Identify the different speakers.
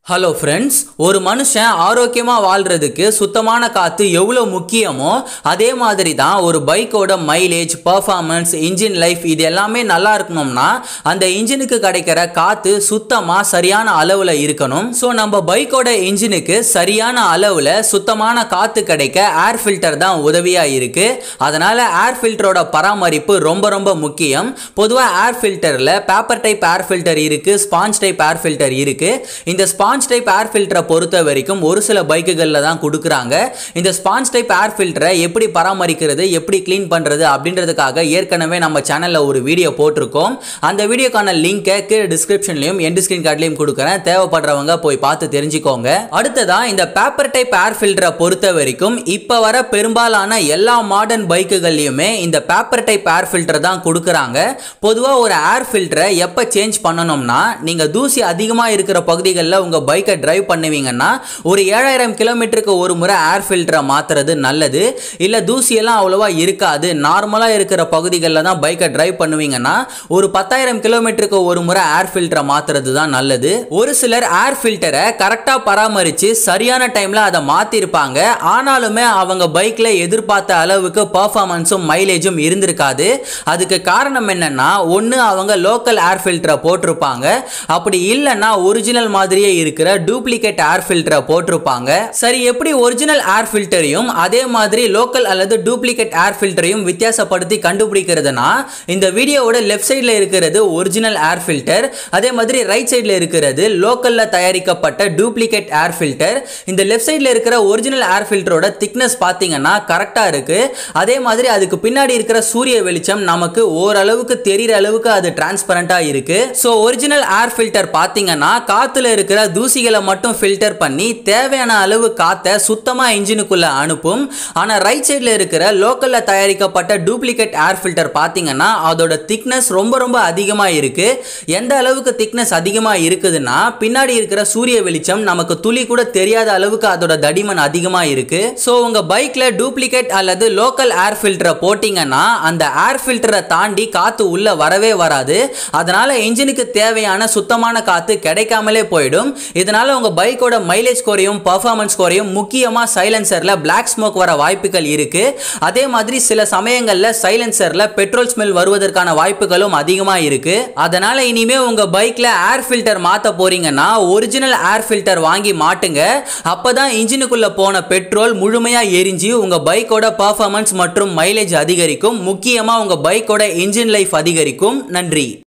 Speaker 1: hello friends ஒரு மனுஷன் ஆரோக்கியமாக வாழ்கிறதுக்கு சுத்தமான காற்று எவ்வளோ முக்கியமோ அதே மாதிரி தான் ஒரு பைக்கோட மைலேஜ் பர்ஃபார்மன்ஸ் இன்ஜின் லைஃப் இது எல்லாமே நல்லா இருக்கணும்னா அந்த இன்ஜினுக்கு கிடைக்கிற காற்று சுத்தமாக சரியான அளவில் இருக்கணும் ஸோ நம்ம பைக்கோட இன்ஜினுக்கு சரியான அளவில் சுத்தமான காற்று கிடைக்க ஏர் ஃபில்டர் தான் உதவியாக இருக்குது அதனால் ஏர் ஃபில்டரோட பராமரிப்பு ரொம்ப ரொம்ப முக்கியம் பொதுவாக ஏர் ஃபில்டரில் பேப்பர் டைப் ஏர் ஃபில்டர் இருக்குது ஸ்பாஞ்ச் டைப் ஏர் ஃபில்டர் இருக்குது இந்த ஸ்பாஞ்ச் டைப் ஏர் ஃபில்டரை பொறுத்த வரைக்கும் ஒரு சில பைக்குகளில் தான் கொடுக்குறாங்க இந்த ஸ்பாஞ்ச் டைப் ஏர் ஃபில்டரை எப்படி பராமரிக்கிறது எப்படி க்ளீன் பண்ணுறது அப்படின்றதுக்காக ஏற்கனவே நம்ம சேனலில் ஒரு வீடியோ போட்டிருக்கோம் அந்த வீடியோக்கான லிங்கை கீழே டிஸ்கிரிப்ஷன்லையும் எண்ட் ஸ்க்ரீன் கார்ட்லையும் கொடுக்குறேன் தேவைப்படுறவங்க போய் பார்த்து தெரிஞ்சுக்கோங்க அடுத்ததா இந்த பேப்பர் டைப் ஏர் ஃபில்டரை பொறுத்த வரைக்கும் இப்போ வர பெரும்பாலான எல்லா மாடர்ன் பைக்குகள்லையுமே இந்த பேப்பர் டைப் ஏர் ஃபில்டர் தான் கொடுக்குறாங்க பொதுவாக ஒரு ஏர் ஃபில்டரை எப்போ சேஞ்ச் பண்ணணும்னா நீங்கள் தூசி அதிகமாக இருக்கிற பகுதிகளில் உங்கள் பைக்கை டிரைவ் பண்ணுவீங்கன்னா ஒரு ஏழாயிரம் கிலோமீட்டருக்கு ஒரு முறை ஏர் ஃபில்டரை மாற்றுறது நல்லது இல்லை தூசியெல்லாம் அவ்வளோவா இருக்காது நார்மலாக இருக்கிற பகுதிகளில் தான் பைக்கை டிரைவ் பண்ணுவீங்கன்னா ஒரு பத்தாயிரம் கிலோமீட்டருக்கு ஒரு முறை ஏர் ஃபில்டரை மாற்றுறது தான் நல்லது ஒரு சிலர் ஏர் ஃபில்டரை கரெக்டாக பராமரித்து சரியான டைமில் அதை மாற்றிருப்பாங்க ஆனாலுமே அவங்க பைக்கில் எதிர்பார்த்த அளவுக்கு பர்ஃபார்மன்ஸும் மைலேஜும் இருந்திருக்காது அதுக்கு காரணம் என்னன்னா ஒன்று அவங்க லோக்கல் ஏர் ஃபில்டரை போட்டிருப்பாங்க அப்படி இல்லைன்னா ஒரிஜினல் மாதிரியே இருக்கிற டூப்ளிகேட் ஏர் ஃபில்டரை போட்டிருப்பாங்க சரி எப்படி ஒரிஜினல் ஏர் ஃபில்டரையும் அதே மாதிரி லோக்கல் அல்லது டூப்ளிகேட் ஏர் ஃபில்டரையும் வித்தியாசப்படுத்தி கண்டுபிடிக்கிறதுனா இந்த வீடியோவோட லெஃப்ட் சைடில் இருக்கிறது ஒரிஜினல் ஏர் ஃபில்டர் அதே மாதிரி ரைட் சைடில் இருக்கிறது லோக்கலில் தயாரிக்கப்பட்ட டூப்ளிகேட் ஏர் ஃபில்டர் இந்த லெஃப்ட் சைடில் இருக்கிற ஒரிஜினல் ஏர் ஃபில்டரோட திக்னஸ் பார்த்தீங்கன்னா கரெக்டாக இருக்கு அதே மாதிரி அதுக்கு பின்னாடி இருக்கிற சூரிய வெளிச்சம் நமக்கு ஓரளவுக்கு தெரிகிற அளவுக்கு அது டிரான்ஸ்பரண்டாக இருக்கு ஸோ ஒரிஜினல் ஏர் ஃபில்டர் பார்த்தீங்கன்னா காற்றுல இருக்கிற தூசிகளை மட்டும் ஃபில்டர் பண்ணி தேவையான அளவு காற்றை சுத்தமாக இன்ஜினுக்குள்ள அனுப்பும் ஆனால் ரைட் சைடில் இருக்கிற லோக்கலில் தயாரிக்கப்பட்ட டூப்ளிகேட் ஏர் ஃபில்டர் பார்த்தீங்கன்னா அதோட திக்னஸ் ரொம்ப ரொம்ப அதிகமாக இருக்கு எந்த அளவுக்கு திக்னஸ் அதிகமாக இருக்குதுன்னா பின்னாடி இருக்கிற சூரிய வெளிச்சம் நமக்கு துளி கூட தெரியாத அளவுக்கு அதோட தடிமன் அதிகமாக இருக்கு ஸோ உங்கள் பைக்கில் டூப்ளிகேட் அல்லது லோக்கல் ஏர் ஃபில்டரை போட்டிங்கன்னா அந்த ஏர் ஃபில்டரை தாண்டி காற்று உள்ளே வரவே வராது அதனால இன்ஜினுக்கு தேவையான சுத்தமான காற்று கிடைக்காமலே போயிடும் இதனால உங்க பைக்கோட மைலேஜ் குறையும் பர்ஃபார்மன்ஸ் குறையும் முக்கியமாக சைலன்சரில் பிளாக் ஸ்மோக் வர வாய்ப்புகள் இருக்கு அதே மாதிரி சில சமயங்களில் சைலன்சரில் பெட்ரோல் ஸ்மெல் வருவதற்கான வாய்ப்புகளும் அதிகமாக இருக்கு அதனால இனிமே உங்க பைக்ல ஏர் ஃபில்டர் மாத்த போறீங்கன்னா ஒரிஜினல் ஏர் ஃபில்டர் வாங்கி மாட்டுங்க அப்பதான் இன்ஜினுக்குள்ள போன பெட்ரோல் முழுமையா எரிஞ்சு உங்க பைக்கோட பர்ஃபார்மன்ஸ் மற்றும் மைலேஜ் அதிகரிக்கும் முக்கியமா உங்க பைக்கோட இன்ஜின் லைஃப் அதிகரிக்கும் நன்றி